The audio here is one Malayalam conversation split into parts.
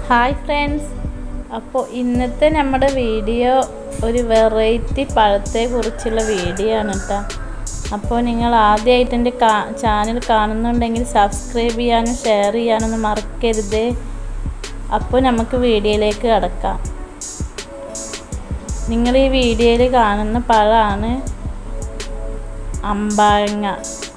ഹായ് ഫ്രണ്ട്സ് അപ്പോൾ ഇന്നത്തെ നമ്മുടെ വീഡിയോ ഒരു വെറൈറ്റി പഴത്തെ കുറിച്ചുള്ള വീഡിയോ ആണ് കേട്ടോ അപ്പോൾ നിങ്ങൾ ആദ്യമായിട്ട് എൻ്റെ കാ ചാനൽ കാണുന്നുണ്ടെങ്കിൽ സബ്സ്ക്രൈബ് ചെയ്യാനും ഷെയർ ചെയ്യാനൊന്നും മറക്കരുത് അപ്പോൾ നമുക്ക് വീഡിയോയിലേക്ക് കടക്കാം നിങ്ങൾ ഈ വീഡിയോയിൽ കാണുന്ന പഴമാണ് അമ്പാഴങ്ങ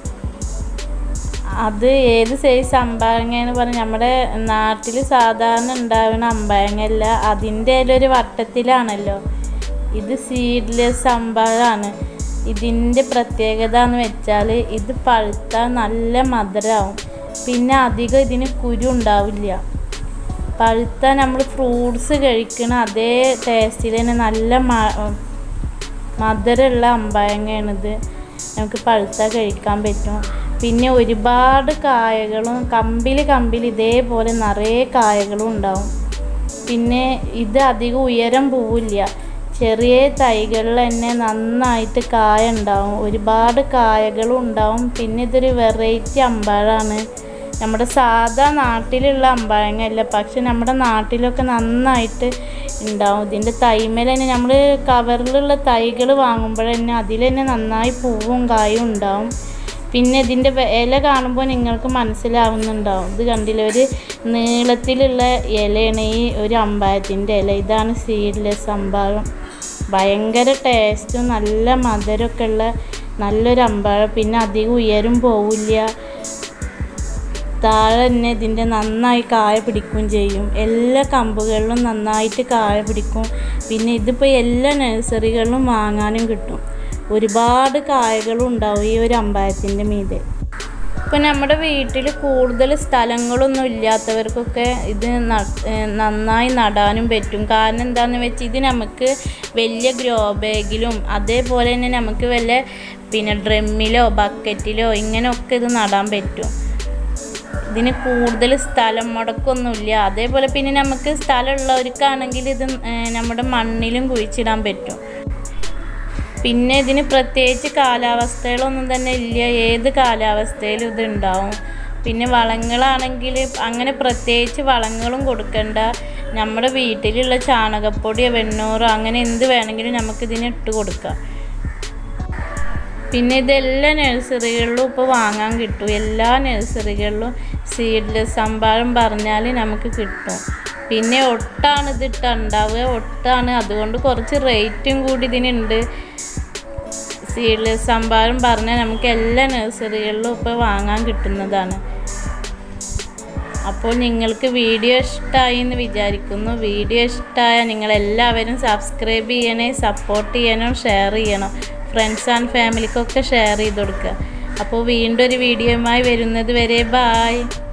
അത് ഏത് സൈസ് അമ്പാഴങ്ങ എന്ന് പറഞ്ഞാൽ നമ്മുടെ നാട്ടിൽ സാധാരണ ഉണ്ടാവുന്ന അമ്പാഴങ്ങ അല്ല അതിൻ്റെ ഒരു വട്ടത്തിലാണല്ലോ ഇത് സീഡ്ലെസ് അമ്പാഴാണ് ഇതിൻ്റെ പ്രത്യേകത എന്ന് വെച്ചാൽ ഇത് പഴുത്താൽ നല്ല മധുരമാവും പിന്നെ അധികം ഇതിന് കുരു ഉണ്ടാവില്ല പഴുത്താൽ നമ്മൾ ഫ്രൂട്ട്സ് കഴിക്കണ അതേ ടേസ്റ്റിൽ തന്നെ നല്ല മധുരമുള്ള അമ്പായങ്ങയാണിത് നമുക്ക് പഴുത്താൽ കഴിക്കാൻ പറ്റും പിന്നെ ഒരുപാട് കായകളും കമ്പിൽ കമ്പിൽ ഇതേപോലെ നിറയെ കായകളും ഉണ്ടാവും പിന്നെ ഇത് അധികം ഉയരം പോവില്ല ചെറിയ തൈകളിൽ തന്നെ നന്നായിട്ട് കായ ഉണ്ടാവും ഒരുപാട് കായകളും ഉണ്ടാവും പിന്നെ ഇതൊരു വെറൈറ്റി അമ്പാഴാണ് നമ്മുടെ സാധാ നാട്ടിലുള്ള അമ്പാഴങ്ങ അല്ല പക്ഷെ നമ്മുടെ നാട്ടിലൊക്കെ നന്നായിട്ട് ഉണ്ടാവും ഇതിൻ്റെ തൈമേൽ തന്നെ നമ്മൾ കവറിലുള്ള തൈകൾ വാങ്ങുമ്പോൾ തന്നെ അതിൽ തന്നെ നന്നായി പൂവും കായും ഉണ്ടാവും പിന്നെ ഇതിൻ്റെ ഇല കാണുമ്പോൾ നിങ്ങൾക്ക് മനസ്സിലാവുന്നുണ്ടാവും ഇത് കണ്ടില്ല ഒരു നീളത്തിലുള്ള ഇലയാണ് ഈ ഒരു അമ്പായത്തിൻ്റെ ഇല ഇതാണ് സീഡ്ലെസ് അമ്പാഴം ഭയങ്കര ടേസ്റ്റും നല്ല മധുരമൊക്കെ ഉള്ള നല്ലൊരു അമ്പാഴം പിന്നെ അധികം ഉയരും പോവില്ല താഴെ തന്നെ ഇതിൻ്റെ നന്നായി കായ പിടിക്കുകയും ചെയ്യും എല്ലാ കമ്പുകളിലും നന്നായിട്ട് കായ പിടിക്കും പിന്നെ ഇതിപ്പോൾ എല്ലാ നഴ്സറികളിലും വാങ്ങാനും കിട്ടും ഒരുപാട് കായകളും ഉണ്ടാവും ഈ ഒരു അമ്പായത്തിൻ്റെ മീതെ ഇപ്പം നമ്മുടെ വീട്ടിൽ കൂടുതൽ സ്ഥലങ്ങളൊന്നും ഇല്ലാത്തവർക്കൊക്കെ ഇത് നന്നായി നടാനും പറ്റും കാരണം എന്താണെന്ന് വെച്ചാൽ ഇത് നമുക്ക് വലിയ ഗ്രോ ബാഗിലും അതേപോലെ തന്നെ നമുക്ക് വല്ല പിന്നെ ഡ്രമ്മിലോ ബക്കറ്റിലോ ഇങ്ങനെയൊക്കെ ഇത് നടാൻ പറ്റും ഇതിന് കൂടുതൽ സ്ഥലം മുടക്കൊന്നുമില്ല അതേപോലെ പിന്നെ നമുക്ക് സ്ഥലമുള്ളവർക്കാണെങ്കിൽ ഇത് നമ്മുടെ മണ്ണിലും കുഴിച്ചിടാൻ പറ്റും പിന്നെ ഇതിന് പ്രത്യേകിച്ച് കാലാവസ്ഥകളൊന്നും തന്നെ ഇല്ല ഏത് കാലാവസ്ഥയിലും ഇത് ഉണ്ടാവും പിന്നെ വളങ്ങളാണെങ്കിൽ അങ്ങനെ പ്രത്യേകിച്ച് വളങ്ങളും കൊടുക്കണ്ട നമ്മുടെ വീട്ടിലുള്ള ചാണകപ്പൊടിയോ വെണ്ണൂറോ അങ്ങനെ എന്ത് വേണമെങ്കിലും നമുക്കിതിന് ഇട്ട് കൊടുക്കാം പിന്നെ ഇതെല്ലാ നഴ്സറികളിലും ഇപ്പോൾ വാങ്ങാൻ കിട്ടും എല്ലാ നഴ്സറികളിലും സീഡ്ലെസ് സംഭാരം പറഞ്ഞാൽ നമുക്ക് കിട്ടും പിന്നെ ഒട്ടാണ് ഇതിട്ട് ഉണ്ടാവുക ഒട്ടാണ് അതുകൊണ്ട് കുറച്ച് റേറ്റും കൂടി ഇതിനുണ്ട് സീഡ്ലെസ് സംഭാരം പറഞ്ഞാൽ നമുക്ക് എല്ലാ നഴ്സറികളിലും ഇപ്പോൾ വാങ്ങാൻ കിട്ടുന്നതാണ് അപ്പോൾ നിങ്ങൾക്ക് വീഡിയോ ഇഷ്ടമായി എന്ന് വിചാരിക്കുന്നു വീഡിയോ ഇഷ്ടമായ നിങ്ങളെല്ലാവരും സബ്സ്ക്രൈബ് ചെയ്യണേ സപ്പോർട്ട് ചെയ്യണം ഷെയർ ചെയ്യണം ഫ്രണ്ട്സ് ആൻഡ് ഫാമിലിക്കൊക്കെ ഷെയർ ചെയ്ത് കൊടുക്കുക അപ്പോൾ വീണ്ടും ഒരു വീഡിയോയുമായി വരുന്നത് വരെ ബായ്